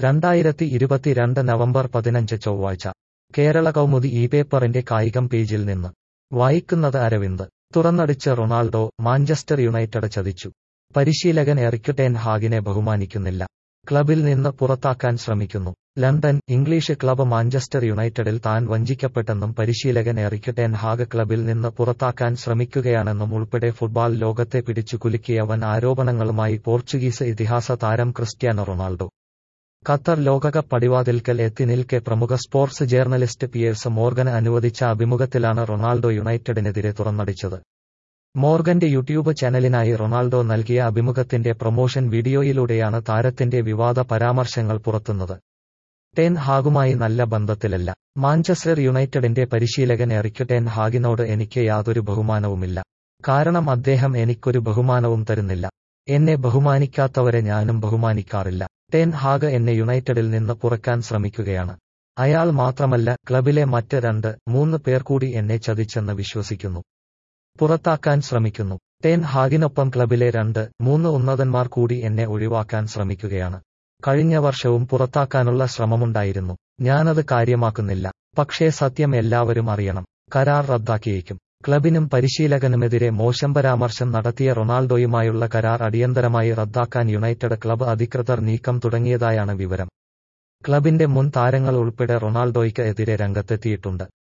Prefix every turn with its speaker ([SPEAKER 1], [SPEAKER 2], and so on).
[SPEAKER 1] രണ്ടായിരത്തി ഇരുപത്തിരണ്ട് നവംബർ പതിനഞ്ച് ചൊവ്വാഴ്ച കേരള കൗമുദി ഈ പേപ്പറിന്റെ കായികം പേജിൽ നിന്ന് വായിക്കുന്നത് അരവിന്ദ് തുറന്നടിച്ച് റൊണാൾഡോ മാഞ്ചസ്റ്റർ യുണൈറ്റഡ് ചതിച്ചു പരിശീലകൻ എറിക് ടെൻ ഹാഗിനെ ബഹുമാനിക്കുന്നില്ല ക്ലബിൽ നിന്ന് പുറത്താക്കാൻ ശ്രമിക്കുന്നു ലണ്ടൻ ഇംഗ്ലീഷ് ക്ലബ് മാഞ്ചസ്റ്റർ യുണൈറ്റഡിൽ താൻ വഞ്ചിക്കപ്പെട്ടെന്നും പരിശീലകൻ എറിക് ടെൻ ഹാഗ് ക്ലബിൽ നിന്ന് പുറത്താക്കാൻ ശ്രമിക്കുകയാണെന്നും ഉൾപ്പെടെ ഫുട്ബോൾ ലോകത്തെ പിടിച്ചു കുലുക്കിയ വൻ ആരോപണങ്ങളുമായി പോർച്ചുഗീസ് ഇതിഹാസ താരം ക്രിസ്ത്യാനോ റൊണാൾഡോ ഖത്തർ ലോകകപ്പ് പടിവാതിൽക്കൽ എത്തി നിൽക്കെ പ്രമുഖ സ്പോർട്സ് ജേർണലിസ്റ്റ് പിയേഴ്സ് മോർഗന് അനുവദിച്ച അഭിമുഖത്തിലാണ് റൊണാൾഡോ യുണൈറ്റഡിനെതിരെ തുറന്നടിച്ചത് മോർഗന്റെ യൂട്യൂബ് ചാനലിനായി റൊണാൾഡോ നൽകിയ അഭിമുഖത്തിന്റെ പ്രൊമോഷൻ വീഡിയോയിലൂടെയാണ് താരത്തിന്റെ വിവാദ പരാമർശങ്ങൾ പുറത്തുന്നത് ടെൻ ഹാഗുമായി നല്ല ബന്ധത്തിലല്ല മാഞ്ചസ്റ്റർ യുണൈറ്റഡിന്റെ പരിശീലകൻ എറിക് ടെൻ ഹാഗിനോട് എനിക്ക് യാതൊരു ബഹുമാനവുമില്ല കാരണം അദ്ദേഹം എനിക്കൊരു ബഹുമാനവും തരുന്നില്ല എന്നെ ബഹുമാനിക്കാത്തവരെ ഞാനും ബഹുമാനിക്കാറില്ല ടെൻ ഹാഗ് എന്നെ യുണൈറ്റഡിൽ നിന്ന് പുറക്കാൻ ശ്രമിക്കുകയാണ് അയാൾ മാത്രമല്ല ക്ലബിലെ മറ്റ് രണ്ട് മൂന്ന് പേർ കൂടി എന്നെ ചതിച്ചെന്ന് വിശ്വസിക്കുന്നു പുറത്താക്കാൻ ശ്രമിക്കുന്നു ടെൻ ഹാഗിനൊപ്പം ക്ലബിലെ രണ്ട് മൂന്ന് ഉന്നതന്മാർ കൂടി എന്നെ ഒഴിവാക്കാൻ ശ്രമിക്കുകയാണ് കഴിഞ്ഞ വർഷവും പുറത്താക്കാനുള്ള ശ്രമമുണ്ടായിരുന്നു ഞാനത് കാര്യമാക്കുന്നില്ല പക്ഷേ സത്യം എല്ലാവരും അറിയണം കരാർ റദ്ദാക്കിയേക്കും ക്ലബിനും പരിശീലകനുമെതിരെ മോശം പരാമർശം നടത്തിയ റൊണാൾഡോയുമായുള്ള കരാർ അടിയന്തരമായി റദ്ദാക്കാൻ യുണൈറ്റഡ് ക്ലബ് അധികൃതർ നീക്കം തുടങ്ങിയതായാണ് വിവരം ക്ലബിന്റെ മുൻ താരങ്ങൾ ഉൾപ്പെടെ റൊണാൾഡോയ്ക്ക് എതിരെ രംഗത്തെത്തിയിട്ടുണ്ട്